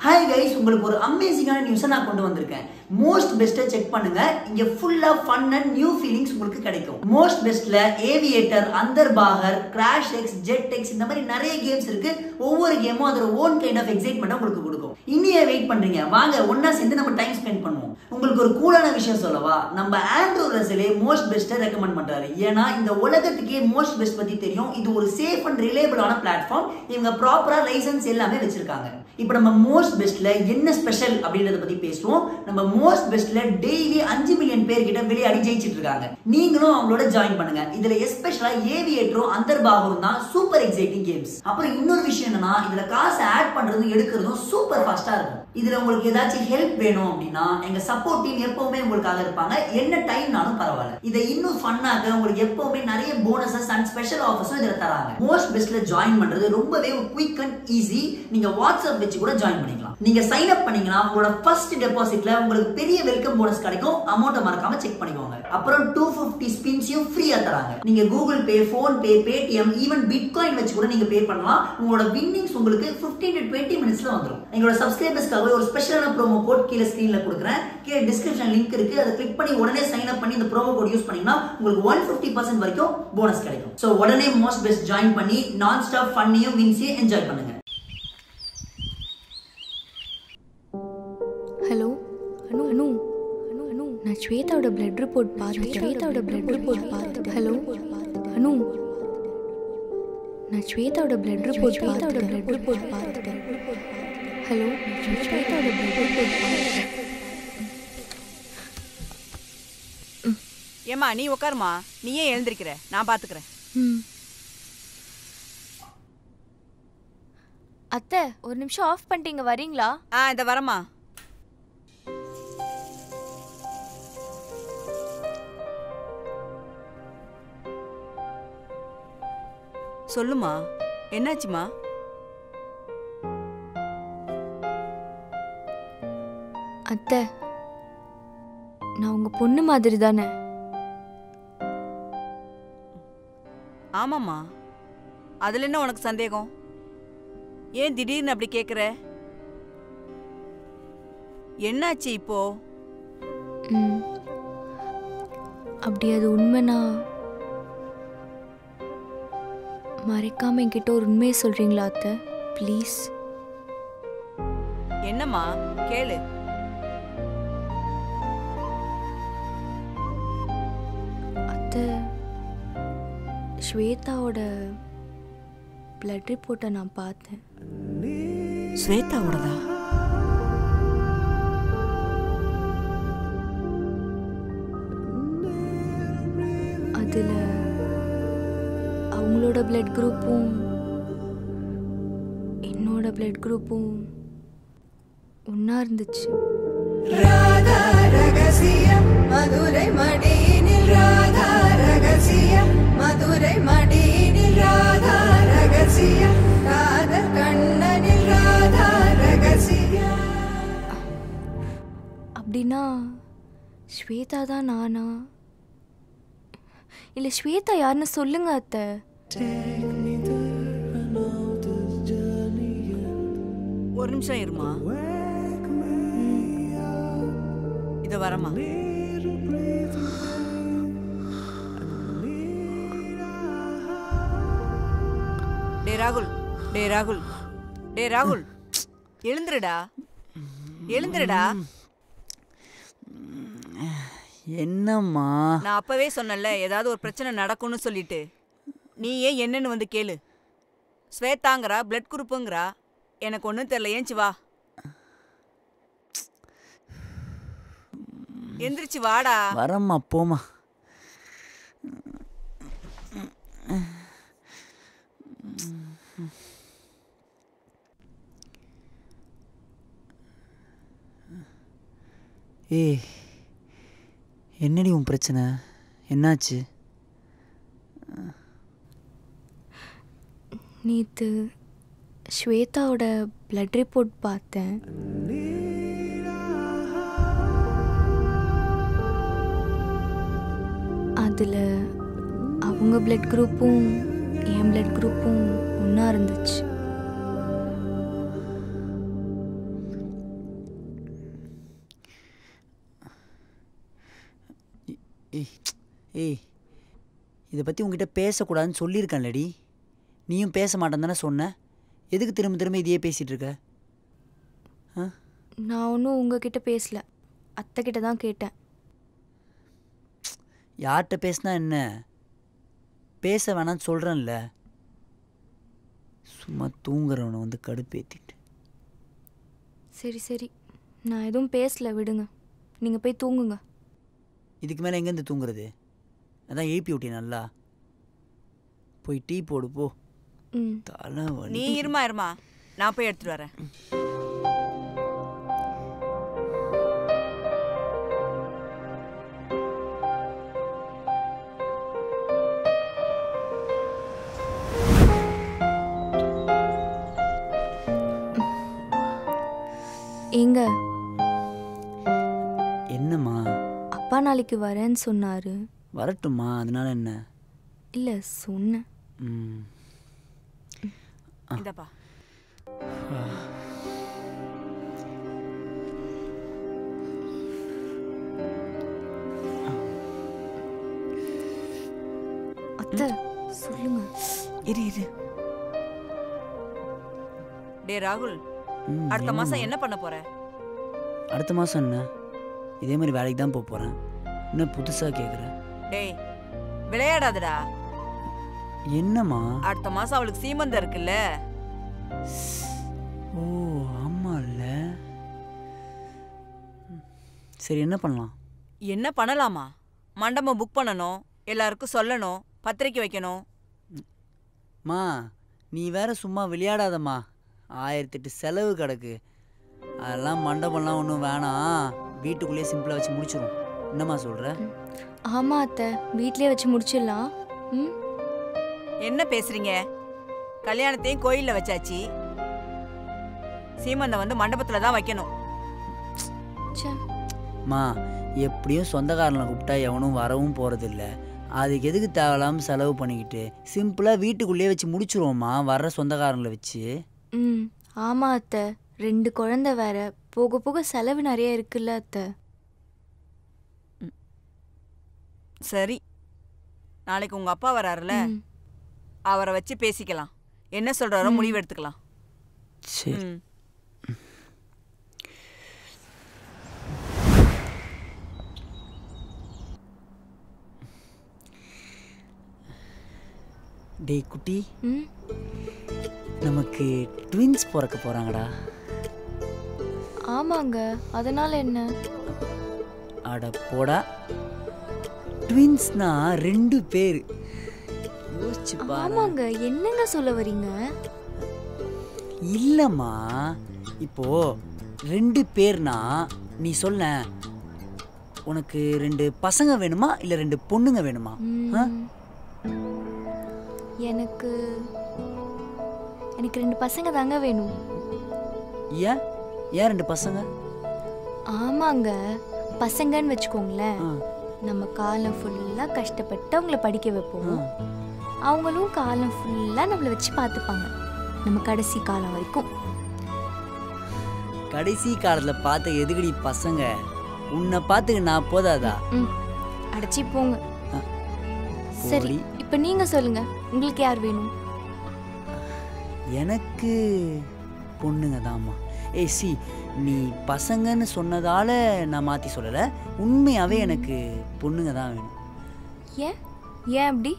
Hi guys உங்களுக்கு ஒரு அமேசிங்கான நியூஸை நான் கொண்டு வந்திருக்கேன் மோஸ்ட் பெஸ்ட்டை செக் பண்ணுங்க இங்க ஃபுல்லா ஃபன் அண்ட் நியூ ஃபீலிங்ஸ் உங்களுக்கு கிடைக்கும் மோஸ்ட் பெஸ்ட்ல aviator Andar Bahar crash X jet X இந்த மாதிரி நிறைய கேம்ஸ் இருக்கு ஒவ்வொரு கேமும் அதோட ஓன் கைண்ட் ஆஃப் எக்ஸைட்மெண்ட் உங்களுக்கு கொடுக்கும் இன்னியே வெயிட் பண்றீங்க வாங்க ஒன்னா சேர்ந்து நம்ம டைம் ஸ்பெண்ட் பண்ணுவோம் உங்களுக்கு ஒரு கூலான விஷயம் சொல்லவா நம்ம ஆண்ட்ரூ ரசலே மோஸ்ட் பெஸ்ட்டை ரெக்கமெண்ட் பண்றாரு ஏன்னா இந்த உலகத்துக்கே மோஸ்ட் பெஸ்ட் பத்தி தெரியும் இது ஒரு சேஃப் அண்ட் ரிலேபிளான பிளாட்ஃபார்ம் இவங்க ப்ராப்பரா லைசன்ஸ் எல்லாமே வச்சிருக்காங்க இப்போ நம்ம மோஸ்ட் பெஸ்ட்ல என்ன ஸ்பெஷல் அப்படின்றத பத்தி பேசுவோம் நம்ம மோஸ்ட் பெஸ்ட்ல டெய்லி அஞ்சு மில்லியன் பேர் கிட்ட விளையாடி ஜெயிச்சிட்டு இருக்காங்க நீங்களும் அவங்களோட ஜாயின் பண்ணுங்க இதுல எஸ்பெஷலா ஏவியேட்டரும் அந்தர்பாகவும் தான் சூப்பர் எக்ஸைட்டிங் கேம்ஸ் அப்புறம் இன்னொரு விஷயம் என்னன்னா இதுல காசு ஆட் பண்றதும் எடுக்கிறதும் சூப்பர் ஃபாஸ்டா இருக்கும் இதுல உங்களுக்கு ஏதாச்சும் ஹெல்ப் வேணும் அப்படின்னா எங்க சப்போர்ட் டீம் எப்பவுமே உங்களுக்காக இருப்பாங்க என்ன டைம்னாலும் பரவாயில்ல இதை இன்னும் ஃபன்னாக உங்களுக்கு எப்பவுமே நிறைய போனஸஸ் அண்ட் ஸ்பெஷல் ஆஃபர்ஸும் இதுல தராங்க மோஸ்ட் பெஸ்ட்ல ஜாயின் பண்றது ரொம்பவே குயிக் அண்ட் ஈஸி நீங்க வாட்ஸ்அப் வச்சு கூட ஜாயின் பண்ணிக்கலாம் நீங்க சைன் அப் பண்ணீங்கன்னா உங்களோட ஃபர்ஸ்ட் டெபாசிட்ல உங்களுக்கு பெரிய வெல்கம் போனஸ் கிடைக்கும் அமௌண்ட்டை மறக்காம செக் பண்ணிக்கோங்க அப்புறம் டூ ஃபிஃப்டி ஸ்பின்ஸையும் ஃப்ரீயா தராங்க நீங்க Google Pay PhonePe Paytm even bitcoin வச்சு கூட நீங்க பே பண்ணலாம் உங்களோட வின்னிங்ஸ் உங்களுக்கு 15 டு டுவெண்ட்டி மினிட்ஸ்ல வந்துடும் எங்களோட சப்ஸ்கிரைபர்ஸ்க்காக ஒரு ஸ்பெஷலான ப்ரோமோ கோட் கீழே ஸ்கிரீன்ல கொடுக்குறேன் கீழே டிஸ்கிரிப்ஷன் லிங்க் இருக்கு அதை கிளிக் பண்ணி உடனே சைன் அப் பண்ணி இந்த ப்ரோமோ கோட் யூஸ் பண்ணீங்கன்னா உங்களுக்கு ஒன் ஃபிஃப்டி பர்சன்ட் வரைக்கும் போனஸ் கிடைக்கும் ஸோ உடனே மோஸ்ட் பெஸ்ட் ஜாயின் பண்ணி நான் ஸ்டாப் ஃபன்னையும் வின்ஸையும் என்ஜாய் பண்ணுங்க ஹலோ அனு அனு அனு அனு நான் ஸ்வேதாவோட பிளட் ரிப்போர்ட் பார்த்துட்டேன் ஸ்வேதாவோட பிளட் ரிப்போர்ட் பார்த்துட்டேன் ஹலோ அனு நான் ஸ்வேதாவோட பிளட் ரிப்போர்ட் ஸ்வேதாவோட பிளட் ரிப்போர்ட் பார்த்துட்டேன் ஹலோ நான் ஸ்வேதாவோட பிளட் ரிப்போர்ட் பார்த்துட்டேன் ஏம்மா நீ உட்காருமா நீயே எழுந்திருக்கிற நான் பாத்துக்கிறேன் ம் அத்தை ஒரு நிமிஷம் ஆஃப் பண்ணிட்டீங்க வரீங்களா ஆ இந்த வரமா சொல்லுமா என்னாச்சுமா அத்தை நான் உங்க பொண்ணு மாதிரி தானே ஆமாம்மா அதுல என்ன உனக்கு சந்தேகம் ஏன் திடீர்னு அப்படி கேக்குற என்னாச்சு இப்போ ம் அப்படி அது உண்மைனா மறைக்காம என்கிட்ட ஒரு உண்மையை சொல்றீங்களா அத்தை ப்ளீஸ் என்னம்மா கேளு அத்தை ஸ்வேதாவோட பிளட் ரிப்போர்ட்டை நான் பார்த்தேன் ஸ்வேதாவோடதா அதில் அவங்களோட பிளட் குரூப்பும் என்னோட பிளட் குரூப்பும் ஒன்றா இருந்துச்சு ராதா ரகசியம் மதுரை மடியினில் ராதா ரகசியம் மதுரை மடியினில் ராதா ரகசியம் காதல் கண்ணனில் ராதா ரகசியம் அப்படின்னா ஸ்வேதா தான் நானா இல்லை ஸ்வேதா யாருன்னு சொல்லுங்க அத்தை ஒரு நிமிஷம் இருமா இத வரமா டே ராகுல் டே ராகுல் டே ராகுல் எழுந்துருடா எழுந்துருடா என்னம்மா நான் அப்பவே சொன்னேன்ல ஏதாவது ஒரு பிரச்சனை நடக்கும்னு சொல்லிட்டு நீ ஏன் என்னன்னு வந்து கேளு ஸ்வேதாங்கிறா பிளட் குரூப்புங்கிறா எனக்கு ஒன்றும் தெரியல ஏஞ்சி வா எந்திரிச்சு வாடா வரம்மா போமா ஏய் என்னடி உன் பிரச்சனை என்னாச்சு நேற்று ஸ்வேதாவோட பிளட் ரிப்போர்ட் பார்த்தேன் அதில் அவங்க பிளட் குரூப்பும் என் பிளட் குரூப்பும் ஒன்றா இருந்துச்சு ஏய் ஏய் இதை பற்றி உங்ககிட்ட பேசக்கூடாதுன்னு சொல்லியிருக்கேன்லடி நீயும் பேச மாட்டேன்னு தானே சொன்ன எதுக்கு திரும்ப திரும்ப இதையே பேசிகிட்டு இருக்க ஆ நான் ஒன்றும் உங்ககிட்ட பேசல அத்தை கிட்ட தான் கேட்டேன் யார்கிட்ட பேசினா என்ன பேச வேணாம்னு சொல்கிறேன்ல சும்மா தூங்குறவனை வந்து கடுப்பேற்றிட்டு சரி சரி நான் எதுவும் பேசல விடுங்க நீங்கள் போய் தூங்குங்க இதுக்கு மேலே எங்கேருந்து தூங்குறது அதான் எழுப்பி விட்டேன் நல்லா போய் டீ போடு போ ம் தலை வலி நீ இருமா இருமா நான் போய் எடுத்துட்டு வரேன் ஏங்க என்னம்மா அப்பா நாளைக்கு வரேன்னு சொன்னார் வரட்டும்மா அதனால என்ன இல்லை சொன்னேன் ம் இந்தப்பா அத்தை சொல்லுங்க இரு இரு டே ராகுல் ம், அடுத்த மாசம் என்னம்மா? என்ன பண்ண போற அடுத்த மாதம் என்ன இதே மாதிரி வேலைக்கு தான் போக போகிறேன் என்ன புதுசாக கேட்குறேன் டேய் விளையாடாதடா என்னம்மா அடுத்த மாசம் அவளுக்கு சீமந்தம் இருக்குல்ல ஓ ஆமாம்ல ம், சரி என்ன பண்ணலாம் என்ன பண்ணலாமா மண்டபம் புக் பண்ணணும் எல்லாருக்கும் சொல்லணும் பத்திரிக்கை வைக்கணும் மா நீ வேற சும்மா விளையாடாதம்மா ஆயிரத்தெட்டு செலவு கிடக்கு அதெல்லாம் மண்டபம்லாம் ஒன்றும் வேணாம் வீட்டுக்குள்ளேயே சிம்பிளாக வச்சு முடிச்சிரும் என்னம்மா சொல்கிற ஆமாம் அத்தை வீட்லயே வச்சு முடிச்சிடலாம் ம் என்ன பேசுறீங்க கல்யாணத்தையும் கோயில்ல வச்சாச்சு சீமந்தம் வந்து மண்டபத்துல தான் வைக்கணும் ச்சே மா எப்படியும் சொந்தக்காரனை கூப்பிட்டா எவனும் வரவும் போகிறதில்ல அதுக்கு எதுக்கு தேவையில்லாமல் செலவு பண்ணிக்கிட்டு சிம்பிளாக வீட்டுக்குள்ளேயே வச்சு முடிச்சிருவோம்மா வர்ற சொந்தக்காரங்களை வச்சு ம் ஆமாம் அத்தை ரெண்டு குழந்தை வேற போக போக செலவு நிறைய இருக்குல்ல அத்தை சரி நாளைக்கு உங்க அப்பா வராருல ம். அவரை வச்சு பேசிக்கலாம் என்ன சொல்றாரோ முடிவு எடுத்துக்கலாம் சரி ம். டேய் குட்டி ம் நமக்கு ட்வின்ஸ் பிறக்க போகிறாங்கடா ஆமாங்க அதனால என்ன அட போடா ட்வின்ஸ்னா ரெண்டு பேர் யோசிச்சு பாரு ஆமாங்க என்னங்க சொல்ல வரீங்க இல்லம்மா இப்போ ரெண்டு பேர்னா நீ சொல்ல உனக்கு ரெண்டு பசங்க வேணுமா இல்ல ரெண்டு பொண்ணுங்க வேணுமா ஆ? ம். எனக்கு எனக்கு ரெண்டு பசங்க தாங்க வேணும் ஏன் ஏன் ரெண்டு பசங்க ஆமாங்க பசங்கன்னு வச்சுக்கோங்களேன் ஆ, நம்ம காலம் ஃபுல்லாக கஷ்டப்பட்டு அவங்கள படிக்க வைப்போம் ஆ. அவங்களும் காலம் ஃபுல்லாக நம்மளை வச்சு பார்த்துப்பாங்க நம்ம கடைசி காலம் வரைக்கும் கடைசி காலத்துல பார்த்த எதுக்கடி பசங்க உன்னை பார்த்துக்க நான் போதாதா ம் அடைச்சி போங்க ஆ. சரி போடி. இப்போ நீங்கள் சொல்லுங்க உங்களுக்கு யார் வேணும் எனக்கு பொண்ணுங்க தாம்மா ஏய் சி நீ பசங்கன்னு சொன்னதால நான் மாற்றி சொல்லலை உண்மையாகவே எனக்கு பொண்ணுங்க தான் வேணும் ஏன் ஏன் அப்படி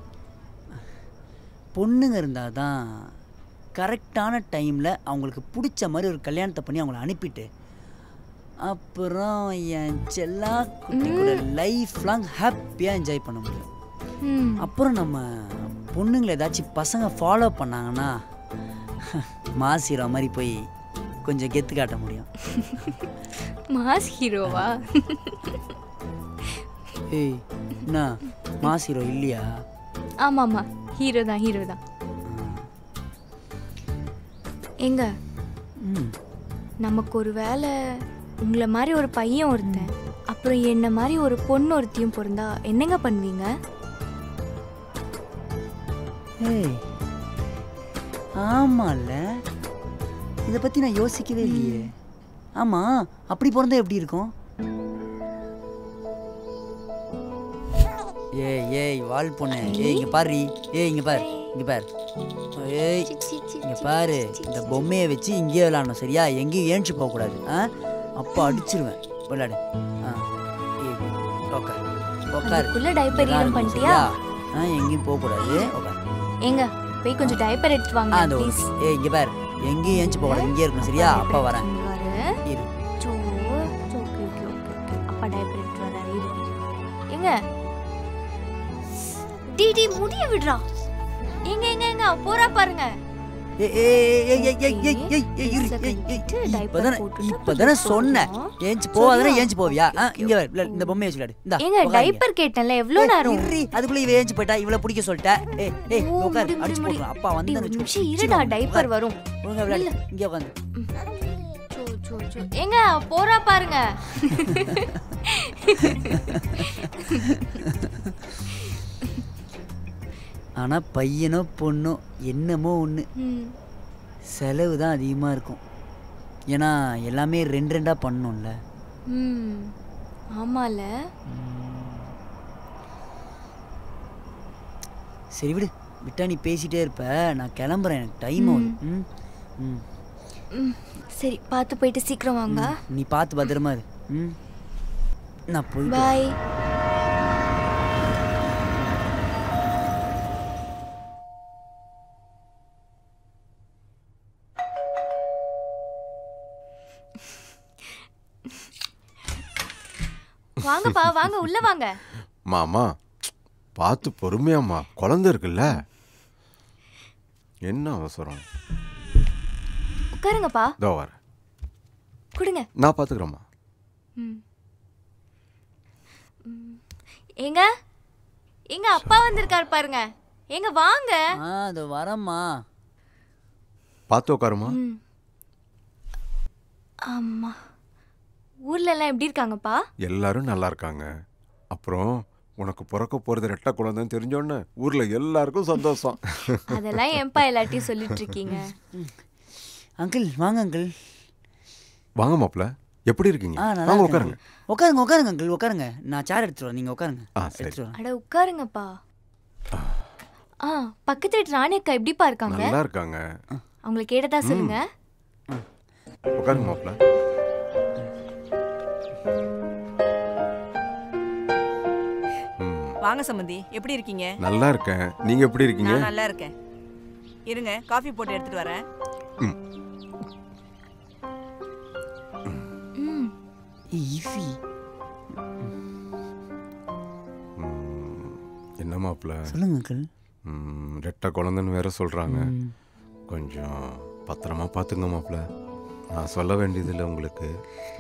பொண்ணுங்க இருந்தால் தான் கரெக்டான டைமில் அவங்களுக்கு பிடிச்ச மாதிரி ஒரு கல்யாணத்தை பண்ணி அவங்கள அனுப்பிட்டு அப்புறம் என் செல்லா குட்டி கூட லைஃப் லாங் ஹாப்பியாக என்ஜாய் பண்ண முடியும் ம் அப்புறம் நம்ம பொண்ணுங்களை ஏதாச்சும் பசங்க ஃபாலோ பண்ணாங்கன்னா மாசிரா மாதிரி போய் கொஞ்சம் கெத்து காட்ட முடியும் மாஸ் ஹீரோவா ஏய் என்ன மாஸ் ஹீரோ இல்லையா ஆமாம் ஆமாம் ஹீரோ தான் ஹீரோ தான் எங்க ம் நமக்கு ஒரு வேலை உங்களை மாதிரி ஒரு பையன் ஒருத்தன் அப்புறம் என்ன மாதிரி ஒரு பொண்ணு ஒருத்தியும் பிறந்தா என்னங்க பண்ணுவீங்க ஏய் ஆமால இதை பற்றி நான் யோசிக்கவே இல்லையே ஆமாம் அப்படி பிறந்தா எப்படி இருக்கும் ஏய் ஏய் வால் பொண்ணு ஏய் இங்க பாரு ஏய் இங்க பாரு இங்க பாரு ஏய் இங்க பாரு இந்த பொம்மையை வச்சு இங்கேயே விளையாடணும் சரியா எங்கேயும் ஏஞ்சி போக கூடாது ஆ அப்பா அடிச்சிருவேன் விளையாடு ஆ ஏய், உட்கார் உட்கார் அதுக்குள்ள டைப்பர் ஈரம் விளையாடணும், பண்ணிட்டியா சரியா? ஆ எங்கேயும் போக கூடாது உட்கார் ஏங்க போய் கொஞ்சம் டைப்பர் எடுத்துட்டு ஆ வாங்க அந்த ப்ளீஸ் ஏய் இங்க பாரு எங்கேயும் ஏஞ்சி போக கூடாது இங்கே இருக்கணும் சரியா அப்பா வரேன் இரு so okay okay okay okay அப்பா டைப்பர் எடுத்துட்டு வராரு இரு இரு. ஏங்க டி டி முடிய விடுறா எங்க எங்க எங்க போறா பாருங்க ஏய், ஏய், ஏய், ஏய், ஏய், ஏய், ஏய், ஏய், இரு, Dress-அ ஏய், ஏய், கழட்டிட்டு ஏய், diaper இப்பதானே போட்டுட்டு இப்பதானே கொஞ்சம் சொன்னேன் சொல்லணும். ஏஞ்சி போவாதானே சரியா? ஏஞ்சி போவியா ஆ இங்க வர இல்ல, இந்த பொம்மையை வச்சு விளையாடு இந்தா ஏங்க உட்காரு இங்க. டைப்பர் கேட்டேன்ல எவ்வளவு நேரம் இர்ரி, அதுக்குள்ள இவ ஏஞ்சி போயிட்டா இவள பிடிக்க சொல்லிட்ட ஏய் ஏய் ஓ, உட்காரு முடி, முடி, அடிச்சு முடி. போடுறேன் அப்பா டி, வந்து ஒரு நிமிஷம் இருடா டைப்பர் வரும் ஒழுங்கா விளையாடு இங்க உட்காந்து சோ, சோ, சோ. ஏங்க போறா பாருங்க ஆனா பையனோ பொண்ணோ என்னமோ ஒண்ணு ம். செலவு தான் அதிகமா இருக்கும் ஏன்னா எல்லாமே ரெண்டு ரெண்டா பண்ணணும்ல ம் ஆமால சரி விடு விட்டா நீ பேசிட்டே இருப்ப நான் கிளம்புறேன் எனக்கு டைம் ஆகுது ம் ம் ம் சரி பார்த்து போயிட்டு சீக்கிரம் வாங்க நீ பார்த்து பத்திரமா இரு ம் நான் போயிட்டு பாய் வாங்கப்பா வாங்க உள்ள வாங்க மாமா பார்த்து பொறுமையாம்மா குழந்தை இருக்குல்ல என்ன அவசரம் உட்காருங்கப்பா இதோ வரேன் கொடுங்க நான் பார்த்துக்கிறேம்மா ஏங்க எங்க அப்பா வந்திருக்காரு பாருங்க ஏங்க வாங்க ஆ அது வரேம்மா பார்த்து உட்காருமா ம். ஆமா ஊர்ல எல்லாம் எப்படி இருக்காங்கப்பா எல்லாரும் நல்லா இருக்காங்க அப்புறம் உனக்கு பிறக்க போகிறது ரெட்டை குழந்தைன்னு தெரிஞ்சோடனே ஊரில் எல்லாருக்கும் சந்தோஷம் அதெல்லாம் ஏன்பா எல்லாத்தையும் சொல்லிட்டு இருக்கீங்க அங்கிள் வாங்க அங்கிள் வாங்க மாப்ள எப்படி இருக்கீங்க ஆ நல்லா வாங்க இருக்கேன் உட்காருங்க uncle. உட்காருங்க உட்காருங்க அங்கிள் உட்காருங்க நான் சேர் எடுத்துட்டு வரேன் நீங்க உட்காருங்க ஆ, சரி. எடுத்துட்டு வரேன் அட உட்காருங்கப்பா ஆ பக்கத்து வீட்டு ராணி அக்கா எப்படிப்பா இருக்காங்க நல்லா இருக்காங்க அவங்கள கேட்டதா சொல்லுங்க உட்காருங்க மாப்ள ம் வாங்க சம்மந்தி எப்படி இருக்கீங்க நல்லா இருக்கேன் நீங்க எப்படி இருக்கீங்க நான் நல்லா இருக்கேன் இருங்க காஃபி போட்டு எடுத்துட்டு வரேன் ம் ஈஸி ம், என்ன மாப்ள சொல்லுங்க அங்கிள் ம், ரெட்டை குழந்தைன்னு வேற சொல்றாங்க கொஞ்சம் பத்திரமா பார்த்துங்க மாப்ள நான் சொல்ல வேண்டியதில்லை உங்களுக்கு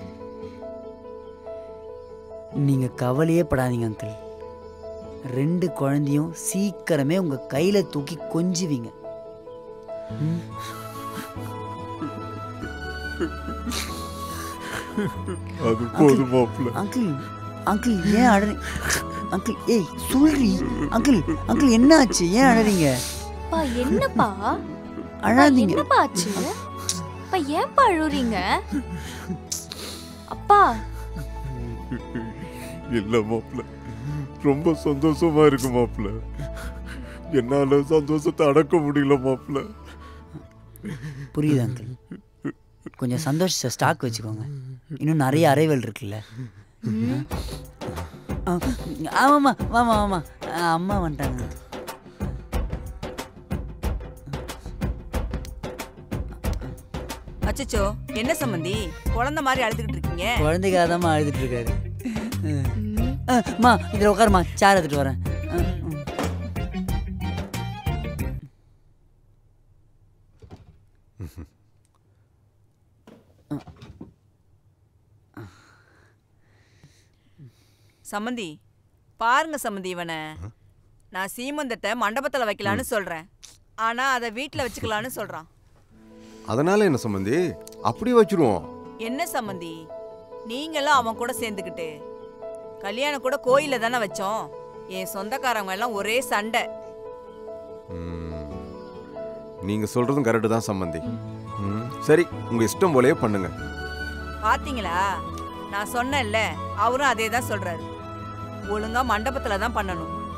நீங்க கவலையே படாதீங்க அங்கிள் ரெண்டு குழந்தையும் சீக்கிரமே உங்க கையில தூக்கி கொஞ்சுவீங்க அது போதும் மாப்ள அங்கிள் அங்கிள் ஏன் அழறி அங்கிள் ஏய் சொல்றி அங்கிள் அங்கிள் என்ன ஆச்சு ஏன் அழறீங்க அப்பா என்னப்பா அப்பா, அழாதீங்க என்னப்பா ஆச்சு அப்பா ஏன்பா அழுறீங்க அப்பா இல்லை மாப்ள ரொம்ப சந்தோஷமா இருக்கு மாப்ள என்னால சந்தோஷத்தை அடக்க முடியல மாப்ள புரியுது அங்கிள் கொஞ்சம் சந்தோஷ ஸ்டாக் வச்சுக்கோங்க இன்னும் நிறைய அறைவல் இருக்குல்ல ஆ, ஆமாம்மா வாமா வாமா ஆ, அம்மா வந்துட்டாங்க அச்சச்சோ என்ன சம்மந்தி குழந்தை மாதிரி அழுதுகிட்டு இருக்கீங்க குழந்தைக்காக அழுதுட்டு இருக்காரு ஆ, அம்மா இதில் உட்காருமா சேர் எடுத்துட்டு வரேன் ஆ, ம். சம்மந்தி பாருங்க சம்மந்தி இவனை நான் சீமந்தத்தை மண்டபத்துல வைக்கலான்னு சொல்றேன் ஆனா அதை வீட்ல வச்சுக்கலான்னு சொல்றான் அதனால என்ன சம்பந்தி அப்படி வச்சிருவோம் என்ன சம்மந்தி நீங்களும் அவன் கூட சேர்ந்துக்கிட்டு கல்யாணம் கூட கோயில்ல தானே வச்சோம் என் சொந்தக்காரங்க எல்லாம் ஒரே சண்டை ம். நீங்க சொல்றதும் கரெக்டு தான் சம்பந்தி ம், சரி உங்க இஷ்டம் போலயே பண்ணுங்க பாத்தீங்களா நான் சொன்னேன்ல அவரும் அதே தான் சொல்றாரு ஒழுங்கா மண்டபத்துல தான் பண்ணணும்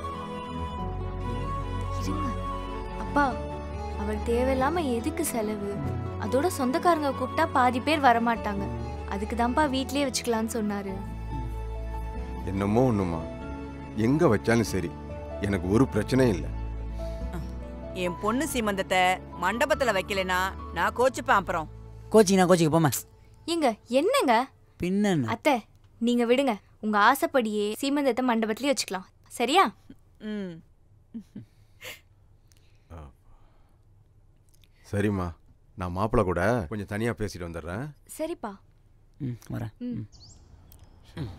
அப்பா அவர் தேவையில்லாம எதுக்கு செலவு அதோட சொந்தக்காரங்க கூப்பிட்டா பாதி பேர் வரமாட்டாங்க அதுக்கு தான்ப்பா வீட்லயே வச்சுக்கலாம்னு சொன்னாரு என்னமோ ஒண்ணுமா எங்க வச்சாலும் சரி எனக்கு ஒரு பிரச்சனையும் இல்லை என் பொண்ணு சீமந்தத்தை மண்டபத்துல வைக்கலைனா நான் கோச்சுப்பேன் அப்புறம் கோச்சிங் நான் கோச்சிக்கு போமா ஏங்க என்னங்க பின்ன அத்தை நீங்க விடுங்க உங்க ஆசைப்படியே சீமந்தத்தை மண்டபத்திலேயே வச்சுக்கலாம் சரியா ம் சரிம்மா நான் மாப்பிள்ளை கூட கொஞ்சம் தனியா பேசிட்டு வந்துடுறேன் சரிப்பா ம் வரேன் ம். ம்.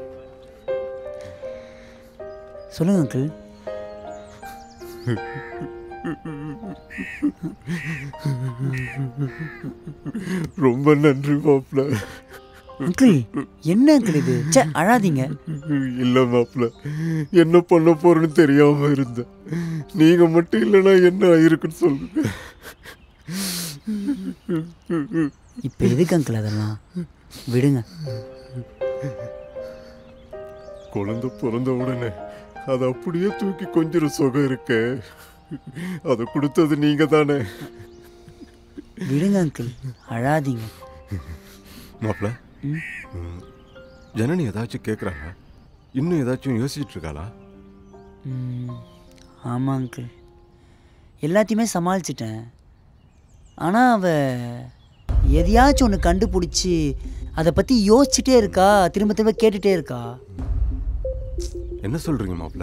சொல்லுங்க அங்கிள் ரொம்ப நன்றி மாப்பிள்ள அங்கிள் என்ன அங்கிள் இது ச்சே அழாதீங்க இல்ல மாப்பிள்ள என்ன பண்ண போறேன்னு தெரியாம இருந்தேன் நீங்க மட்டும் இல்லைன்னா என்ன ஆயிருக்குன்னு சொல்லுங்க இப்போ எதுக்கு அங்கிள் அதெல்லாம் விடுங்க குழந்தை பிறந்த உடனே அதை அப்படியே தூக்கி கொஞ்சம் சுகம் இருக்க அதை கொடுத்தது நீங்க தானே விடுங்க அங்கிள் அழாதீங்க மாப்பிள்ள ஜனனி ஏதாச்சும் கேட்குறாங்க இன்னும் ஏதாச்சும் யோசிச்சுட்டு இருக்காளா ம், ஆமாம் அங்கிள் எல்லாத்தையுமே சமாளிச்சிட்டேன் ஆனால் அவ எதையாச்சும் ஒன்று கண்டுபிடிச்சி அதை பற்றி யோசிச்சுட்டே இருக்கா திரும்ப திரும்ப கேட்டுட்டே இருக்கா என்ன சொல்றீங்க மாப்பிள்ள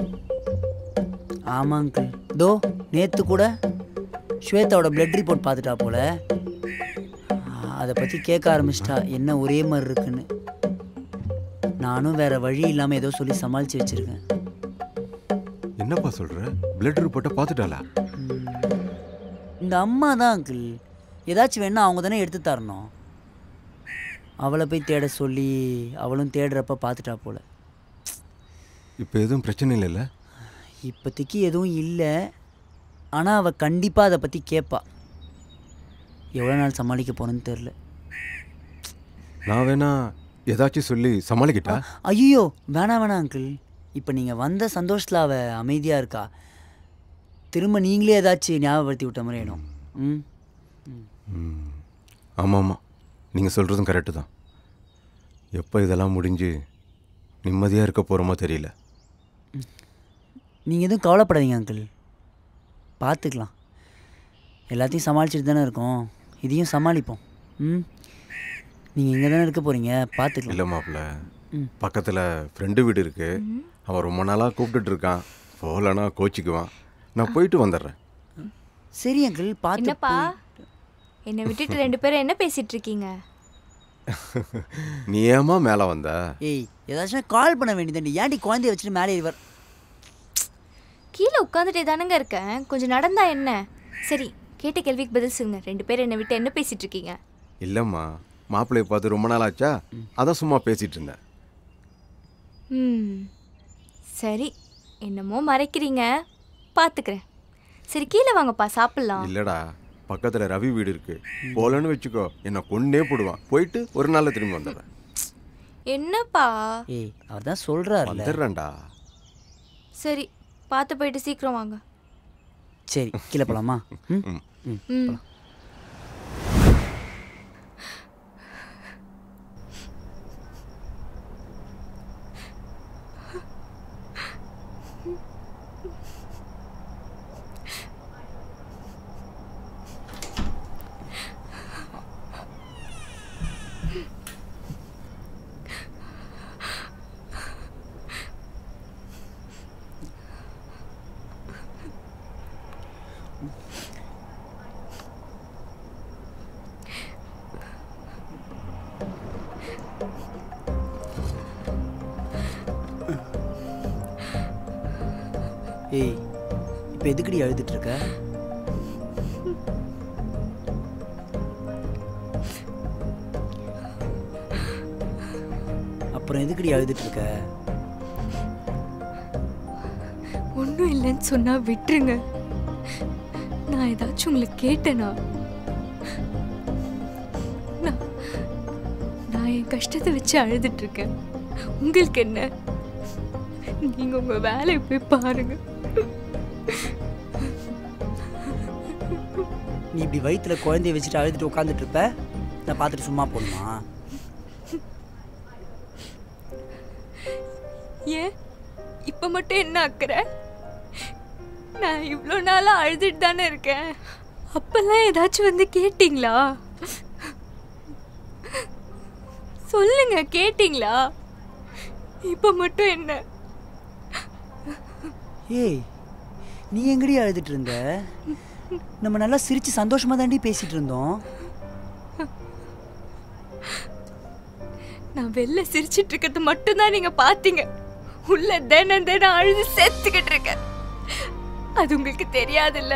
ஆமாம் அங்கிள் தோ நேற்று கூட ஸ்வேதாவோட பிளட் ரிப்போர்ட் பார்த்துட்டா போல அதை பற்றி கேட்க ஆரம்பிச்சிட்டா என்ன ஒரே மாதிரி இருக்குன்னு நானும் வேற வழி இல்லாமல் ஏதோ சொல்லி சமாளித்து வச்சுருக்கேன் என்னப்பா சொல்ற பிளட் ரிப்போர்ட்டை பார்த்துட்டாளா இந்த அம்மா தான் அங்கிள் ஏதாச்சும் வேணா அவங்க தானே எடுத்து தரணும் அவளை போய் தேட சொல்லி அவளும் தேடுறப்ப பார்த்துட்டா போல இப்போ எதுவும் பிரச்சனை இல்லைல்ல இப்போதைக்கு எதுவும் இல்லை ஆனால் அவள் கண்டிப்பாக அதை பற்றி கேட்பா எவ்வளோ நாள் சமாளிக்க போகிறேன்னு தெரில நான் வேணா ஏதாச்சும் சொல்லி சமாளிக்கிட்டா ஐயோ வேணாம் வேணாம் அங்கிள் இப்போ நீங்கள் வந்த சந்தோஷத்தில் அவள் அமைதியாக இருக்கா திரும்ப நீங்களே ஏதாச்சும் ஞாபகப்படுத்தி விட்ட மாதிரி ஆயிடும் ம் ம். ஆமாம் ஆமாம் நீங்கள் சொல்கிறதும் கரெக்டு தான் எப்போ இதெல்லாம் முடிஞ்சு நிம்மதியாக இருக்க போகிறோமோ தெரியல நீங்கள் எதுவும் கவலைப்படாதீங்க அங்கிள் பார்த்துக்கலாம் எல்லாத்தையும் சமாளிச்சுட்டு தானே இருக்கோம் இதையும் சமாளிப்போம் ம் நீங்கள் இங்கே தானே இருக்க போகிறீங்க பார்த்துக்கலாம் இல்லை மாப்பிள்ள ம். பக்கத்தில் ஃப்ரெண்டு வீடு இருக்கு அவன் ரொம்ப நாளாக கூப்பிட்டுட்டு இருக்கான் போகலன்னா கோச்சிக்குவான் நான் போயிட்டு வந்துடுறேன் சரி அங்கிள் பார்த்து என்னப்பா போய்- என்னை விட்டுட்டு ரெண்டு பேரும் என்ன பேசிட்டு இருக்கீங்க நீ ஏமா மேலே வந்த ஏய் ஏதாச்சும் கால் பண்ண வேண்டியதாண்டி ஏன்டி குழந்தைய வச்சுட்டு மேலே ஏறிவர் கீழே உட்காந்துட்டே தானங்க இருக்கேன் கொஞ்சம் நடந்தா என்ன சரி கேட்ட கேள்விக்கு பதில் சொல்லுங்க ரெண்டு பேரும் என்னை விட்டு என்ன பேசிட்டு இருக்கீங்க இல்லைம்மா மாப்பிள்ளையை பார்த்து ரொம்ப நாள் ஆச்சா அதான் சும்மா பேசிகிட்டு இருந்தேன் ம் சரி என்னமோ மறைக்கிறீங்க பார்த்துக்கிறேன் சரி கீழே வாங்கப்பா சாப்பிட்லாம் இல்லைடா பக்கத்தில் ரவி வீடு இருக்கு போகலன்னு வச்சுக்கோ என்னை கொன்னே போடுவான் போயிட்டு ஒரு நாளில் திரும்பி வந்துடுறேன் என்னப்பா ஏய் அவர் தான் சொல்கிறாருல்ல வந்துடுறேன்டா சரி பார்த்து போயிட்டு சீக்கிரம் வாங்க சரி கீழே போகலாமா ம் ம். ம் ம் ஏய் இப்போ எதுக்குடி அழுதுட்டு இருக்க அப்புறம் எதுக்குடி அழுதுட்டு இருக்க ஒன்றும் இல்லைன்னு சொன்னா விட்டுருங்க நான் ஏதாச்சும் உங்களை கேட்டேனா நான் நான் என் கஷ்டத்தை வச்சு அழுதுட்டு இருக்கேன் உங்களுக்கு என்ன நீங்க உங்க வேலையை போய் பாருங்க நீ இப்படி வயித்துல குழந்தைய வச்சுட்டு அழுதுட்டு உட்காந்துட்டு இருப்ப நான் பார்த்துட்டு சும்மா போகணுமா ஏன் இப்ப மட்டும் என்ன அக்கறை நான் இவ்வளோ நாளா அழுதுட்டு தானே இருக்கேன் அப்பெல்லாம் ஏதாச்சும் வந்து கேட்டிங்களா சொல்லுங்க கேட்டிங்களா இப்ப மட்டும் என்ன ஏய் நீ எங்கடி அழுதுட்டு இருந்த நம்ம நல்லா சிரிச்சு சந்தோஷமா தாண்டி பேசிட்டு இருந்தோம் நான் வெளில சிரிச்சிட்டு இருக்கிறது மட்டும்தான் நீங்க பாத்தீங்க உள்ள தினம் தினம் அழுது செத்துக்கிட்டு இருக்கேன் அது உங்களுக்கு தெரியாதுல்ல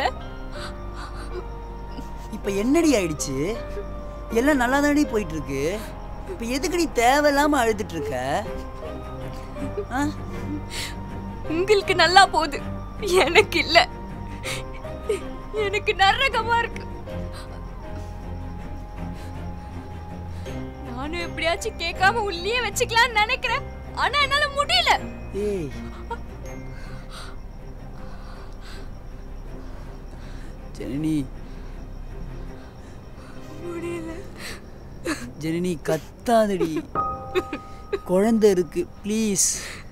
இப்போ என்னடி ஆயிடுச்சு எல்லாம் நல்லா தாண்டி போயிட்டு இருக்கு இப்போ எதுக்கு நீ தேவையில்லாம அழுதுட்டு இருக்க ஆ? உங்களுக்கு நல்லா போகுது எனக்கு இல்ல எனக்கு நரகமா இருக்கு நானும் எப்படியாச்சும் கேட்காம உள்ளே வச்சுக்கலாம்னு நினைக்கிறேன் ஆனா என்னால முடியல ஏய் ஜனனி முடியல ஜனனி கத்தாதடி குழந்தை இருக்கு ப்ளீஸ்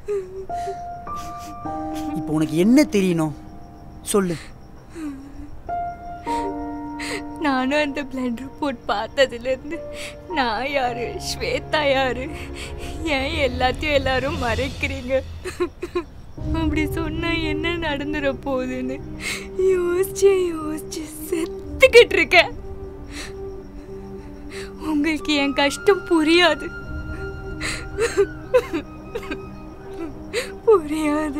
இப்போ உனக்கு என்ன தெரியணும் சொல்லு நானும் அந்த பிளட் ரிப்போர்ட் பார்த்ததுல இருந்து நான் யாரு ஸ்வேதா யாரு ஏன் எல்லாத்தையும் எல்லாரும் மறைக்கிறீங்க அப்படி சொன்னா என்ன நடந்துட போகுதுன்னு யோசிச்சு யோசிச்சு செத்துக்கிட்டு இருக்கேன் உங்களுக்கு என் கஷ்டம் புரியாது புரியாது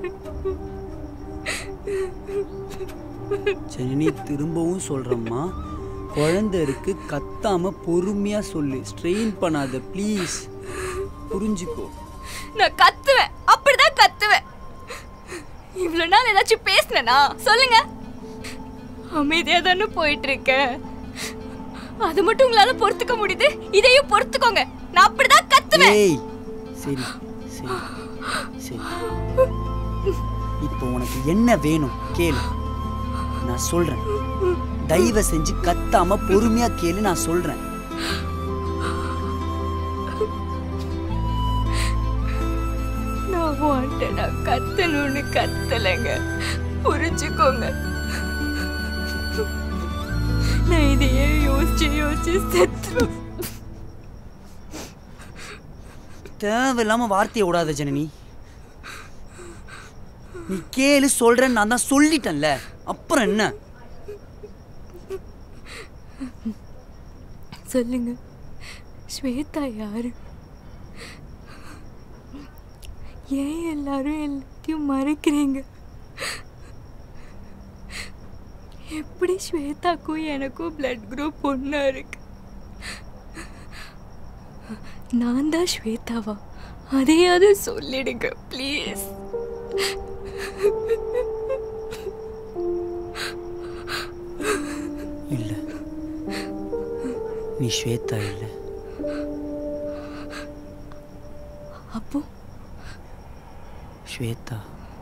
ஜனனி திரும்பவும் சொல்றேம்மா குழந்தை இருக்கு கத்தாம பொறுமையா சொல்லு ஸ்ட்ரெயின் பண்ணாத ப்ளீஸ் புரிஞ்சுக்கோ நான் கத்துவேன் அப்படிதான் கத்துவேன் இவ்வளவு நாள் ஏதாச்சும் பேசினேனா சொல்லுங்க அமைதியா தானே போயிட்டு இருக்கேன் அது மட்டும் உங்களால பொறுத்துக்க முடியுது இதையும் பொறுத்துக்கோங்க நான் அப்படிதான் கத்துவேன் ஏய் சரி சரி சரி இப்போ உனக்கு என்ன வேணும் கேளு நான் சொல்றேன் தயவு செஞ்சு கத்தாம பொறுமையா கேளு நான் சொல்றேன் நான் வாண்டடா கத்தணும்னு கத்தலைங்க புரிஞ்சுக்கோங்க நான் இதையே யோசிச்சு யோசிச்சு செத்து தேவையில்லாம வார்த்தையை விடாத ஜனனி நீ கேளு சொல்றேன்னு நான் தான் சொல்லிட்டேன்ல அப்புறம் என்ன சொல்லுங்க ஸ்வேதா யாரு ஏன் எல்லாரும் எல்லாத்தையும் மறைக்கிறீங்க எப்படி ஸ்வேதாக்கும் எனக்கும் பிளட் குரூப் ஒன்றா இருக்கு நான் தான் ஸ்வேதாவா அதையாவது சொல்லிடுங்க ப்ளீஸ் இல்ல நீ ஸ்வேதா இல்லை அப்போ ஸ்வேதா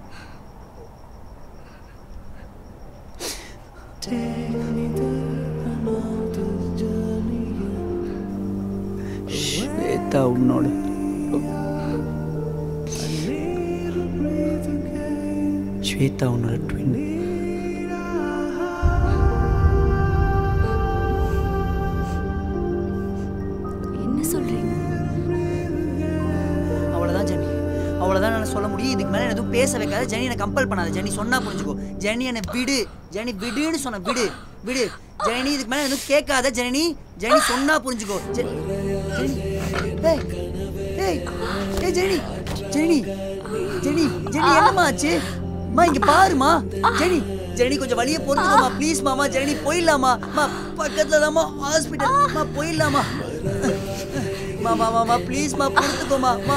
ஸ்வேதா உன்னோட ஸ்வேதா உன்னோட ட்வின் என்ன சொல்றீங்க அவ்வளோதான் ஜெனி அவ்வளோதான் நான் சொல்ல முடியும் இதுக்கு மேலே எதுவும் பேச வைக்காத ஜெனி என்னை கம்பல் பண்ணாத ஜெனி சொன்னா புரிஞ்சுக்கோ ஜெனி என்னை விடு ஜெனி விடுன்னு சொன்ன விடு விடு ஜெனி இதுக்கு மேலே எதுவும் கேட்காத ஜெனி ஜெனி சொன்னா புரிஞ்சுக்கோ ஜெ- ஜெனி ஏய் ஏய் ஏய் ஜெனி ஜெனி ஜெனி ஜெனி என்னம்மா ஆச்சு அம்மா இங்க பாருமா ஜெனி ஜெனி கொஞ்சம் வழியே பொறுத்துக்கோமா ப்ளீஸ் மாமா ஜெனி போயிடலாமா மா பக்கத்துல தாம்மா ஹாஸ்பிட்டல் மா போயிடலாமா மா மா மா மா ப்ளீஸ் மா பொறுத்துக்கோமா மா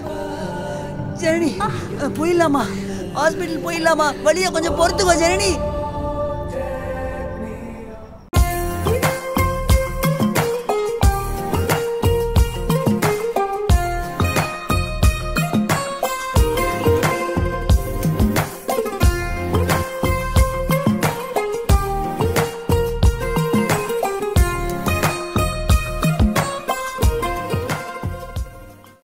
ஜெனி போயிடலாமா ஹாஸ்பிட்டல் போயிடலாமா வழியை கொஞ்சம் பொறுத்துக்கோ ஜெனி